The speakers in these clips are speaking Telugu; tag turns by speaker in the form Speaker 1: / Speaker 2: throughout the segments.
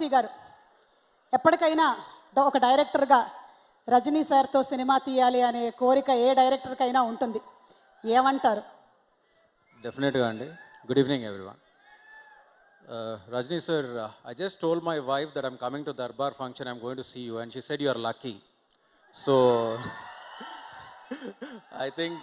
Speaker 1: గారు ఎప్పటికైనా డ- ఒక డైరెక్టర్గా రజనీ సార్తో సినిమా తీయాలి అనే కోరిక ఏ డైరెక్టర్కైనా ఉంటుంది ఏమంటారు
Speaker 2: డెఫినెట్గా అండి good evening everyone Rajini sir I just told my wife that I'm coming to Darbar function I'm going to see you and she said you are lucky so I think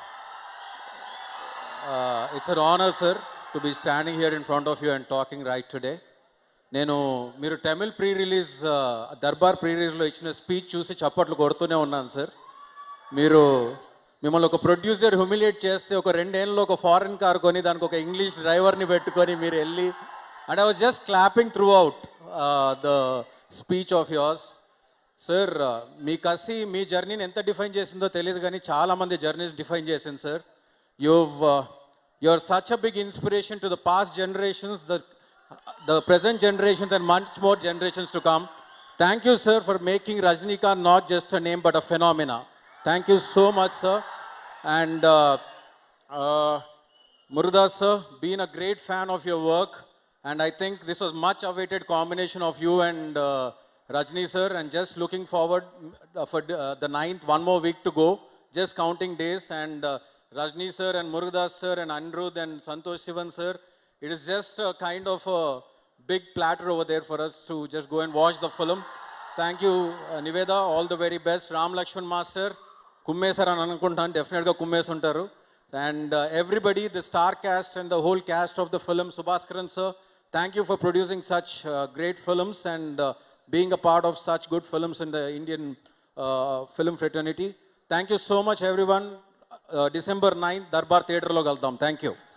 Speaker 2: it's an honour sir to be standing here in front of you and talking right today నేను మీరు Tamil pre release Darbar pre రిలీజ్లో ఇచ్చిన స్పీచ్ చూసి చప్పట్లు కొడుతూనే ఉన్నాను సార్ మీరు మిమ్మల్ని ఒక ప్రొడ్యూసర్ హ్యూమిలియేట్ చేస్తే ఒక రెండేళ్ళలో ఒక ఫారెన్ కార్ కొని దానికి ఒక ఇంగ్లీష్ డ్రైవర్ని పెట్టుకొని మీరు వెళ్ళి and I was just clapping throughout the speech of yours sir మీ కసి మీ జర్నీని ఎంత డిఫైన్ చేసిందో తెలియదు కానీ చాలామంది జర్నీస్ డిఫైన్ చేసింది sir you you are such a big inspiration to the past generations the the present generations and much more generations to come. Thank you, sir, for making Rajnikant not just a name but a phenomena. Thank you so much, sir. And uh, uh, Murudas, sir, been a great fan of your work. And I think this was much awaited combination of you and uh, Rajni, sir. And just looking forward uh, for uh, the ninth, one more week to go. Just counting days. And uh, Rajni, sir, and Murudas, sir, and Anirudh and Santosh Sivan, sir. It is just a kind of a big platter over there for us to just go and watch the film. Thank you, uh, Niveda. All the very best. Ram Lakshman Master, కుమ్మేశారు అని అనుకుంటాను డెఫినెట్గా కుమ్మేసి ఉంటారు and everybody the star cast and the whole cast of the film Subaskaran sir thank you for producing such great films and being a part of such good films in the Indian film fraternity thank you so much everyone December ninth Darbar థియేటర్లో కలుద్దాం థ్యాంక్ యూ